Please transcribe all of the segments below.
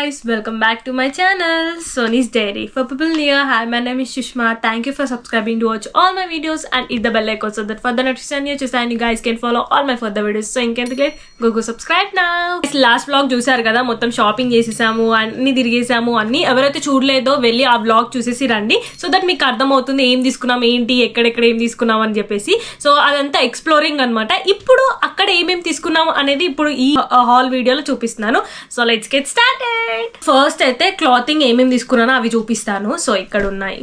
guys, welcome back to my channel, Sony's Dairy. For people new, hi, my name is Shushma. Thank you for subscribing to watch all my videos and hit the bell icon so that further notification you choose and you guys can follow all my further videos. So ఇంకెందుకు late go go subscribe నా last blog చూసారు కదా మొత్తం shopping చేసేసాము అన్ని తిరిగేసాము అన్ని ఎవరైతే చూడలేదో వెళ్ళి ఆ బ్లాగ్ చూసేసి రండి సో దట్ మీకు అర్థమవుతుంది ఏం తీసుకున్నాం ఏంటి ఎక్కడెక్కడ ఏం తీసుకున్నాం అని చెప్పేసి సో అదంతా ఎక్స్ప్లోరింగ్ అనమాట ఇప్పుడు అక్కడ ఏమేమి తీసుకున్నాం అనేది ఇప్పుడు ఈ హాల్ వీడియోలో చూపిస్తున్నాను so let's get started first అయితే క్లాతింగ్ ఏమేమి తీసుకున్నానో అవి చూపిస్తాను సో ఇక్కడ ఉన్నాయి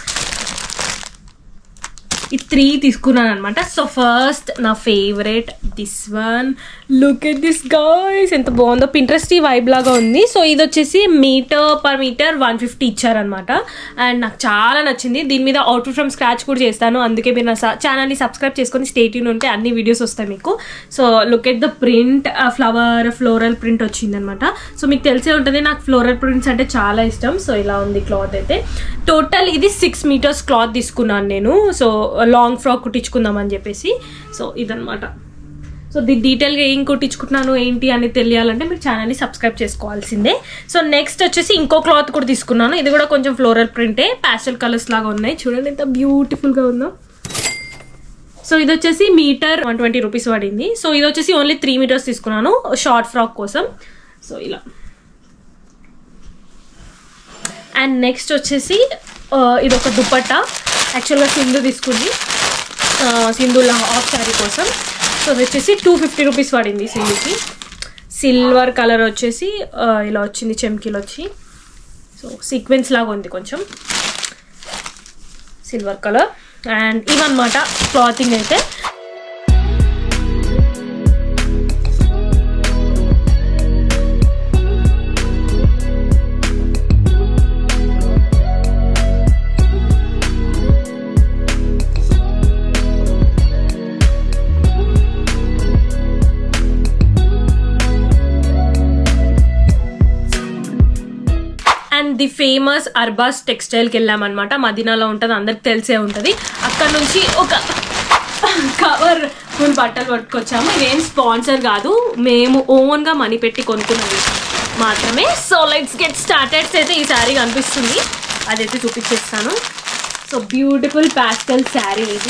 ఈ త్రీ తీసుకున్నాను అనమాట సో ఫస్ట్ నా favourite this one look at this guys ఎంత బాగుందో పింట్రెస్ట్ వైబ్ లాగా ఉంది సో ఇది వచ్చేసి metre per metre one fifty ఇచ్చారనమాట అండ్ నాకు చాలా నచ్చింది దీని మీద అవుట్ ఫ్రమ్ స్క్రాచ్ కూడా చేస్తాను అందుకే మీరు నా ఛానల్ని సబ్స్క్రైబ్ చేసుకొని స్టేట్యూన్ ఉంటే అన్ని వీడియోస్ వస్తాయి మీకు so look at the print flower floral print వచ్చిందనమాట సో మీకు తెలిసే ఉంటుంది నాకు ఫ్లోరల్ ప్రింట్స్ అంటే చాలా ఇష్టం సో ఇలా ఉంది క్లాత్ అయితే టోటల్ ఇది సిక్స్ మీటర్స్ క్లాత్ తీసుకున్నాను నేను సో లాంగ్ ఫ్రాక్ కుట్టించుకుందామని చెప్పేసి సో ఇదనమాట సో ది డీటెయిల్గా ఏం కుట్టించుకుంటున్నాను ఏంటి అని తెలియాలంటే మీరు ఛానల్ని సబ్స్క్రైబ్ చేసుకోవాల్సిందే సో నెక్స్ట్ వచ్చేసి ఇంకో క్లాత్ కూడా తీసుకున్నాను ఇది కూడా కొంచెం ఫ్లోరల్ ప్రింటే ప్యాస్టల్ కలర్స్ లాగా ఉన్నాయి చూడండి ఎంత బ్యూటిఫుల్గా ఉందో సో ఇది వచ్చేసి మీటర్ వన్ ట్వంటీ రూపీస్ పడింది సో ఇది వచ్చేసి ఓన్లీ త్రీ మీటర్స్ తీసుకున్నాను షార్ట్ ఫ్రాక్ కోసం సో ఇలా అండ్ నెక్స్ట్ వచ్చేసి ఇది ఒక దుపట్టా యాక్చువల్గా సింధు తీసుకుంది సింధుల హాఫ్ శారీ కోసం సో అది వచ్చేసి టూ ఫిఫ్టీ రూపీస్ పడింది సింధుకి సిల్వర్ కలర్ వచ్చేసి ఇలా వచ్చింది చెమ్కీలు వచ్చి సో సీక్వెన్స్ లాగా ఉంది కొంచెం సిల్వర్ కలర్ అండ్ ఇవన్నమాట క్లాతింగ్ అయితే అండ్ ది ఫేమస్ అర్బాస్ టెక్స్టైల్కి వెళ్ళామన్నమాట మదీనాలో ఉంటుంది అందరికి తెలిసే ఉంటుంది అక్కడ నుంచి ఒక కవర్ ఫుల్ బట్టలు పట్టుకొచ్చాము ఇదేం స్పాన్సర్ కాదు మేము ఓన్గా మనీ పెట్టి కొనుక్కున్నది మాత్రమే సో లెట్స్ గెట్ స్టార్టెడ్స్ అయితే ఈ శారీ కనిపిస్తుంది అదైతే చూపించేస్తాను సో బ్యూటిఫుల్ ప్యాస్టల్ శారీ ఇది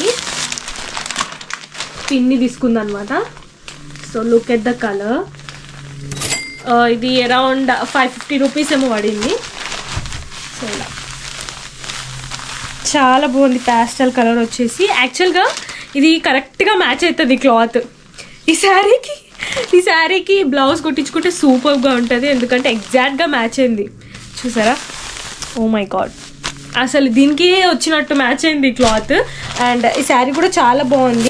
పిన్ని తీసుకుందనమాట so look at the colour ఇది అరౌండ్ ఫైవ్ ఫిఫ్టీ రూపీస్ ఏమో పడింది సో ఇలా చాలా బాగుంది ప్యాస్టల్ కలర్ వచ్చేసి యాక్చువల్గా ఇది కరెక్ట్గా మ్యాచ్ అవుతుంది క్లాత్ ఈ శారీకి ఈ శారీకి బ్లౌజ్ కుట్టించుకుంటే సూపర్గా ఉంటుంది ఎందుకంటే ఎగ్జాక్ట్గా మ్యాచ్ అయింది చూసారా ఓ మై గాడ్ అసలు దీనికి వచ్చినట్టు మ్యాచ్ అయింది క్లాత్ అండ్ ఈ శారీ కూడా చాలా బాగుంది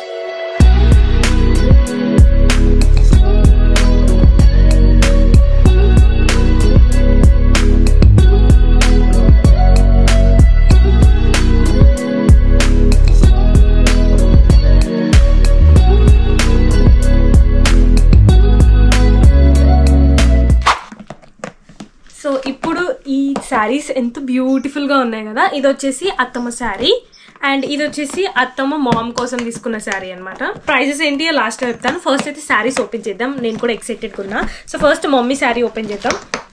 సో ఇప్పుడు ఈ శారీస్ ఎంత బ్యూటిఫుల్గా ఉన్నాయి కదా ఇది వచ్చేసి అత్తమ్మ శారీ అండ్ ఇది వచ్చేసి అత్తమ్మ మామ్ కోసం తీసుకున్న శారీ అనమాట ప్రైజెస్ ఏంటి లాస్ట్ చెప్తాను ఫస్ట్ అయితే శారీస్ ఓపెన్ చేద్దాం నేను కూడా ఎక్సైటెడ్గా ఉన్నా so first mummy sari open చేద్దాం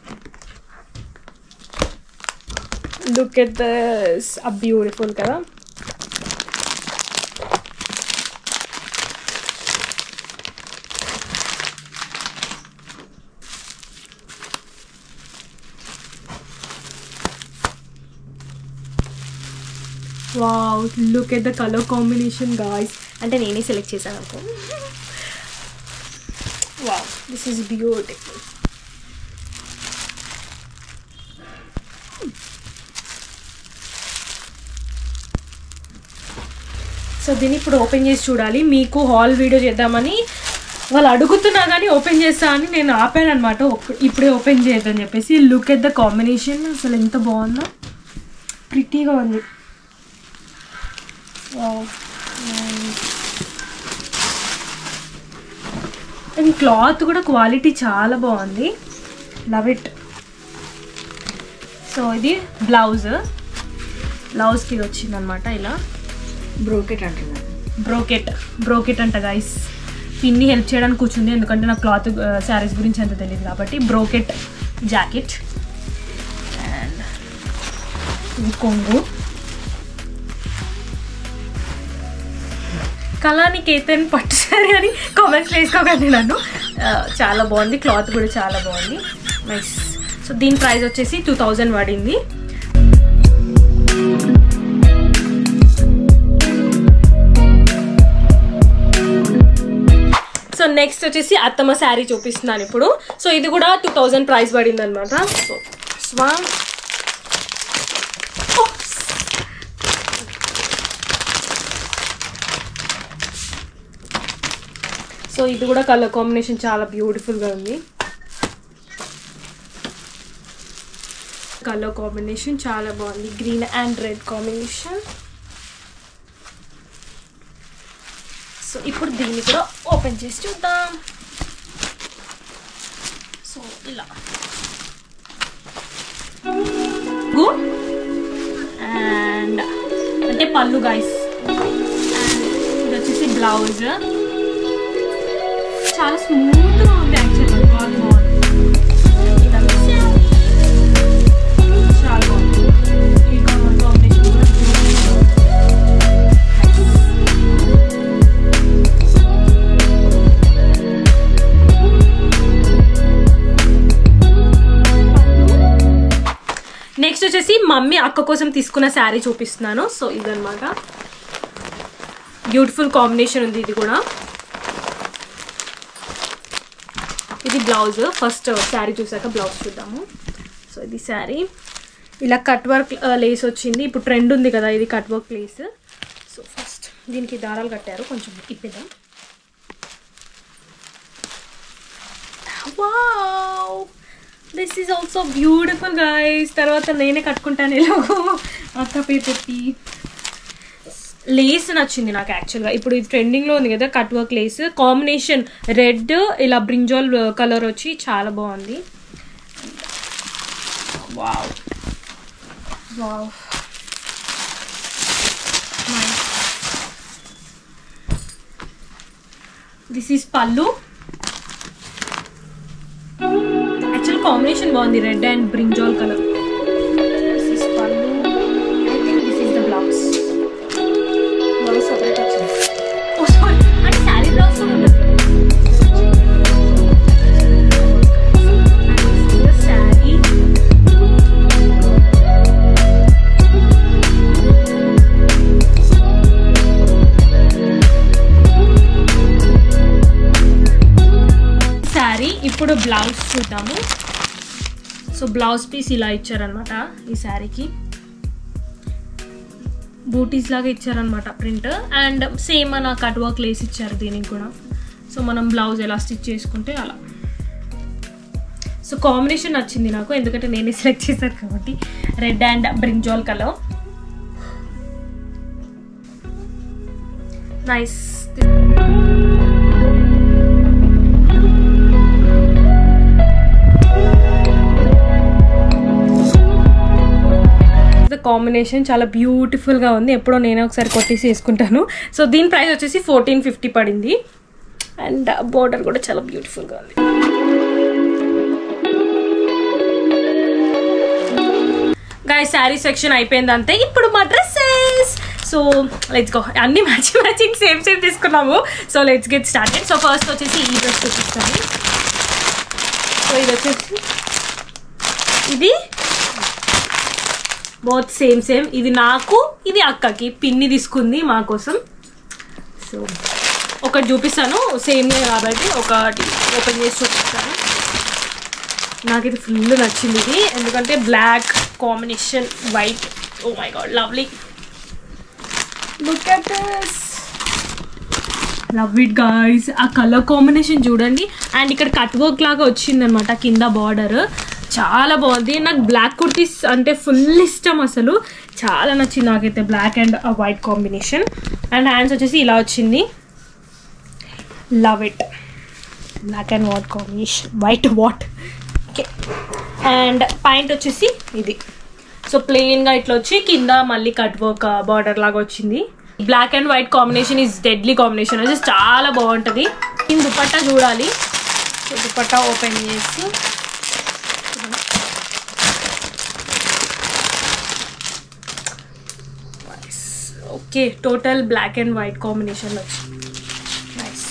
look at this a beautiful కదా wow look at the colour combination guys అంటే నేనే సెలెక్ట్ చేశాను అనుకో wow this is beautiful so దీన్ని ఇప్పుడు ఓపెన్ చేసి చూడాలి మీకు హాల్ వీడియో చేద్దామని వాళ్ళు అడుగుతున్నా కానీ ఓపెన్ చేస్తా అని నేను ఆపాను అనమాట ఇప్పుడే ఓపెన్ చేయొద్దని చెప్పేసి లుక్ ఎట్ ద కాంబినేషన్ అసలు ఎంత బాగుందో ప్రిటీగా ఉంది అండ్ క్లాత్ కూడా క్వాలిటీ చాలా బాగుంది లవ్ ఇట్ సో ఇది బ్లౌజ్ బ్లౌజ్కి ఇది వచ్చిందనమాట ఇలా బ్రోకెట్ అంటున్నాను బ్రోకెట్ బ్రోకెట్ అంట గైస్ పిన్ని హెల్ప్ చేయడానికి కూర్చుంది ఎందుకంటే నాకు క్లాత్ శారీస్ గురించి అంత తెలియదు కాబట్టి బ్రోకెట్ జాకెట్ ఇది కొంగు కళాని కేతన్ పట్టు సారీ అని కామెంట్స్ వేసుకోకండి నన్ను ఆ, చాలా బాగుంది క్లాత్ కూడా చాలా బాగుంది నైస్ సో దీని ప్రైస్ వచ్చేసి టూ థౌజండ్ పడింది సో నెక్స్ట్ వచ్చేసి అత్తమ్మ శారీ చూపిస్తున్నాను ఇప్పుడు సో ఇది కూడా టూ థౌజండ్ ప్రైస్ పడింది అనమాట సో స్వా సో ఇది కూడా కలర్ కాంబినేషన్ చాలా బ్యూటిఫుల్గా ఉంది కలర్ కాంబినేషన్ చాలా బాగుంది green and red combination so ఇప్పుడు దీన్ని కూడా ఓపెన్ చేసి చూద్దాం సో ఇలా అండ్ అంటే పళ్ళు గైస్ అండ్ ఇది వచ్చేసి బ్లౌజ్ చాలా స్మూత్గా ఉంది యాక్చువల్గా బాగుంది బాగుంది ఇదంతా saree. చాలా బాగుంది ఈ కలర్ కాంబినేషన్ కూడా beautiful. నెక్స్ట్ వచ్చేసి మమ్మీ అక్క కోసం తీసుకున్న శారీ చూపిస్తున్నాను సో ఇదనమాట బ్యూటిఫుల్ కాంబినేషన్ ఉంది ఇది కూడా ఇది బ్లౌజ్ ఫస్ట్ శారీ చూసాక బ్లౌజ్ చూద్దాము సో ఇది శారీ ఇలా కట్ వర్క్ లేస్ వచ్చింది ఇప్పుడు ట్రెండ్ ఉంది కదా ఇది cut work lace so first దీనికి దారాలు కట్టారు కొంచెం ఇప్పిద్దాం wow this is also beautiful guys తర్వాత నేనే కట్టుకుంటాను ఇలాగో అక్క పేరు పెట్టి లేస్ నచ్చింది నాకు యాక్చువల్గా ఇప్పుడు ఇది ట్రెండింగ్లో ఉంది కదా cut work lace combination red ఇలా బ్రింజాల్ కలర్ వచ్చి చాలా బాగుంది wow wow this is pallu actual combination బాగుంది red and brinjal colour this is pallu I think this is the blouse blouse separate వచ్చింది ఓ సారీ అంటే శారీ బ్లౌజ్ శారీ శారీ ఇప్పుడు బ్లౌజ్ చూద్దాము so blouse piece ఇలా ఇచ్చారనమాట ఈ శారీకి బూటీస్ లాగా ఇచ్చారనమాట ప్రింట్ అండ్ సేమ్ మన కట్ వర్క్ లేస్ ఇచ్చారు దీనికి కూడా సో మనం బ్లౌజ్ ఎలా స్టిచ్ చేసుకుంటే అలా సో కాంబినేషన్ నచ్చింది నాకు ఎందుకంటే నేనే సెలెక్ట్ చేశాను కాబట్టి red and brinjal colour nice combination చాలా బ్యూటిఫుల్గా ఉంది ఎప్పుడో నేనే ఒకసారి కొట్టేసి వేసుకుంటాను సో దీని ప్రైస్ వచ్చేసి ఫోర్టీన్ ఫిఫ్టీ పడింది అండ్ బోర్డర్ కూడా చాలా బ్యూటిఫుల్గా ఉంది గాయ శారీ సెక్షన్ అయిపోయింది అంతే ఇప్పుడు మా డ్రెస్సెస్ సో లెట్స్ గో అన్ని మ్యాచింగ్ మ్యాచింగ్ సేమ్ సేమ్ తీసుకున్నాము so let's get started so first వచ్చేసి ఈ డ్రెస్ చూపిస్తాను సో ఇది వచ్చేసి ఇది బోత్ సేమ్ సేమ్ ఇది నాకు ఇది అక్కకి పిన్ని తీసుకుంది మా కోసం సో ఒకటి చూపిస్తాను సేమ్ కాబట్టి ఒకటి ఓపెన్ చేసి చూపిస్తాను నాకు ఇది ఫుల్ నచ్చింది ఇది ఎందుకంటే black combination white oh my god lovely look at this love it guys ఆ కలర్ కాంబినేషన్ చూడండి అండ్ ఇక్కడ కట్ వర్క్ లాగా వచ్చిందనమాట కింద బార్డర్ చాలా బాగుంది నాకు బ్లాక్ కుర్తీస్ అంటే ఫుల్ ఇష్టం అసలు చాలా నచ్చింది నాకైతే black and white combination and hands వచ్చేసి ఇలా వచ్చింది love it black and what combination white what okay and point వచ్చేసి ఇది సో ప్లెయిన్గా ఇట్లా వచ్చి కింద మళ్ళీ కట్ వర్క్ బార్డర్ లాగా వచ్చింది black and white combination is deadly combination వచ్చేసి చాలా బాగుంటుంది దీని దుపట్టా చూడాలి సో దుపట్టా ఓపెన్ చేసి okay total black and white కాంబినేషన్లో వచ్చింది నైస్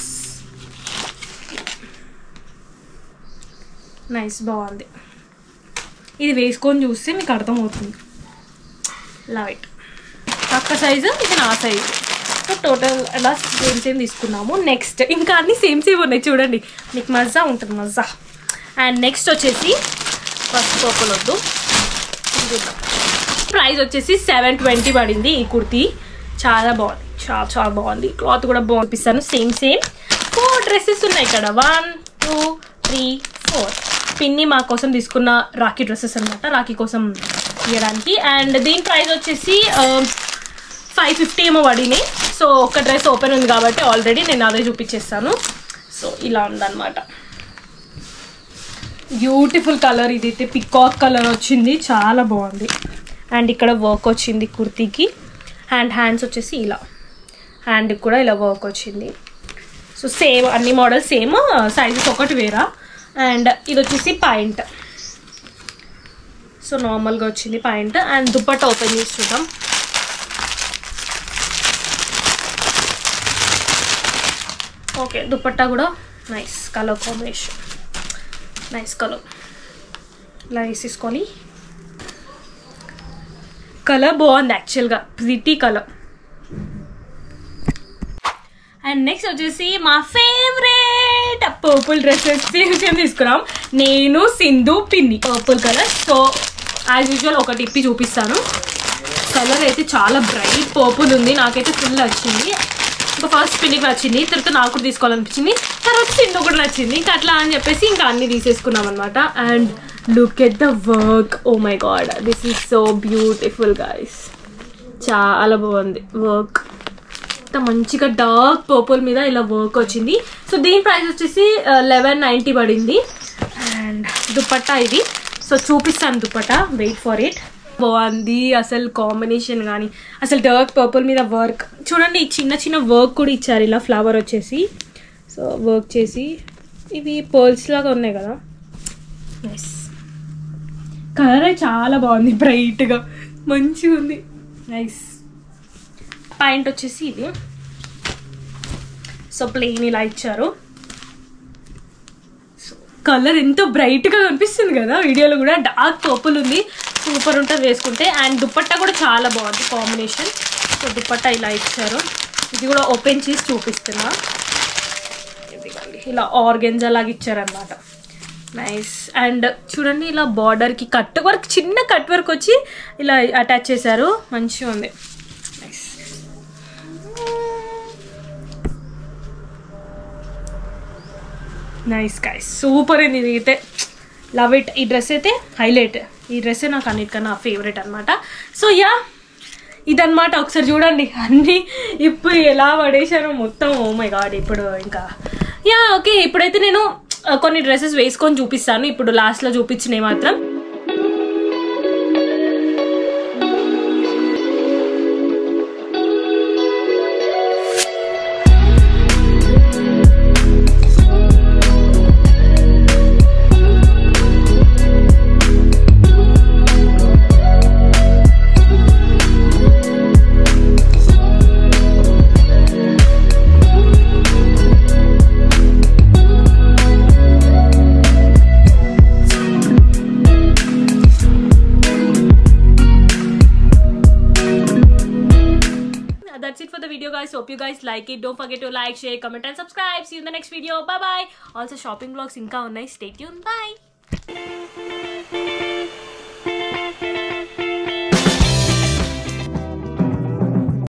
నైస్ బాగుంది ఇది వేసుకొని చూస్తే మీకు అర్థమవుతుంది లవ్ ఇట్ పక్క సైజు ఇది నా సైజు సో టోటల్ అలా సేమ్ సేమ్ తీసుకున్నాము నెక్స్ట్ ఇంకా అన్ని సేమ్ సేమ్ ఉన్నాయి చూడండి మీకు మజా ఉంటుంది మజా అండ్ నెక్స్ట్ వచ్చేసి ఫస్ట్ పర్పుల్ వద్దు ఇది చూద్దాం ప్రైస్ వచ్చేసి సెవెన్ ట్వంటీ పడింది ఈ కుర్తీ చాలా బాగుంది చాలా చాలా బాగుంది క్లాత్ కూడా బాగుంపిస్తాను సేమ్ సేమ్ ఫోర్ డ్రెస్సెస్ ఉన్నాయి ఇక్కడ వన్ టూ త్రీ ఫోర్ పిన్ని మా కోసం తీసుకున్న రాఖీ డ్రెస్సెస్ అనమాట రాఖీ కోసం ఇవ్వడానికి అండ్ దీని ప్రైస్ వచ్చేసి ఫైవ్ ఫిఫ్టీ ఏమో పడినాయి సో ఒక డ్రెస్ ఓపెన్ ఉంది కాబట్టి ఆల్రెడీ నేను అదే చూపించేస్తాను సో ఇలా ఉందన్నమాట బ్యూటిఫుల్ కలర్ ఇది అయితే పికాక్ కలర్ వచ్చింది చాలా బాగుంది అండ్ ఇక్కడ వర్క్ వచ్చింది కుర్తీకి అండ్ హ్యాండ్స్ వచ్చేసి ఇలా హ్యాండ్ కూడా ఇలా వర్క్ వచ్చింది సో సేమ్ అన్ని మోడల్స్ సేమ్ సైజెస్ ఒకటి వేరా అండ్ ఇది వచ్చేసి పాయింట్ సో నార్మల్గా వచ్చింది పాయింట్ అండ్ దుప్పట్ట ఓపెన్ చేసి చూద్దాం ఓకే దుపట్టా కూడా nice colour combination nice colour ఇలా వేసేసుకొని కలర్ బాగుంది యాక్చువల్గా ప్రిటీ కలర్ అండ్ నెక్స్ట్ వచ్చేసి మా ఫేవరెట్ పర్పుల్ డ్రెస్సెస్ సేమ్ తీసుకున్నాం నేను సింధు పిన్ని purple colour so as usual ఒకటి ఇప్పి చూపిస్తాను కలర్ అయితే చాలా బ్రైట్ పర్పుల్ ఉంది నాకైతే ఫుల్ నచ్చింది ఇంకా ఫస్ట్ పిన్నికి నచ్చింది తర్వాత నాకు కూడా తీసుకోవాలనిపించింది తర్వాత సింధు కూడా నచ్చింది ఇంకా అట్లా అని చెప్పేసి ఇంకా అన్ని తీసేసుకున్నాం అనమాట and look at the work oh my god this is so beautiful guys చాలా బాగుంది వర్క్ ఇంత మంచిగా డార్క్ పర్పుల్ మీద ఇలా వర్క్ వచ్చింది సో దీని ప్రైస్ వచ్చేసి లెవెన్ నైంటీ పడింది అండ్ దుపట్టా ఇది సో చూపిస్తాను దుపట్టా వెయిట్ ఫర్ ఇట్ బాగుంది అసలు కాంబినేషన్ కానీ అసలు డార్క్ పర్పుల్ మీద వర్క్ చూడండి ఈ చిన్న చిన్న వర్క్ కూడా ఇచ్చారు ఇలా ఫ్లవర్ వచ్చేసి సో వర్క్ చేసి ఇవి పర్ల్స్ లాగా ఉన్నాయి కదా నైస్ కలర్ చాలా బాగుంది బ్రైట్గా మంచిగా ఉంది నైస్ పాయింట్ వచ్చేసి ఇది సో ప్లెయిన్ ఇలా ఇచ్చారు సో కలర్ ఎంతో బ్రైట్గా కనిపిస్తుంది కదా వీడియోలో కూడా డార్క్ పర్పుల్ ఉంది సూపర్ ఉంటుంది వేసుకుంటే అండ్ దుపట్టా కూడా చాలా బాగుంది కాంబినేషన్ సో దుపట్టా ఇలా ఇచ్చారు ఇది కూడా ఓపెన్ చేసి చూపిస్తున్నా ఇదిగోండి ఇలా ఆర్గెన్జా లాగా ఇచ్చారనమాట నైస్ అండ్ చూడండి ఇలా బార్డర్కి కట్ వర్క్ చిన్న కట్ వర్క్ వచ్చి ఇలా అటాచ్ చేశారు మంచిగా ఉంది నైస్ నైస్ గైస్ సూపర్ ఉంది ఇది అయితే లవ్ ఇట్ ఈ డ్రెస్ అయితే హైలైట్ ఈ డ్రెస్ నాకు అన్నిటికన్నా ఫేవరెట్ అనమాట సో యా ఇదన్నమాట ఒకసారి చూడండి అన్నీ ఇప్పుడు ఎలా పడేశానో మొత్తం ఓ మై గాడ్ ఇప్పుడు ఇంకా యా ఓకే ఇప్పుడైతే నేను ఆ, కొన్ని డ్రెస్సెస్ వేసుకొని చూపిస్తాను ఇప్పుడు లాస్ట్లో చూపించినవి మాత్రం that's it for the video guys hope you guys like it don't forget to like share comment and subscribe see you in the next video bye bye also shopping vlogs ఇంకా ఉన్నాయి stay tuned bye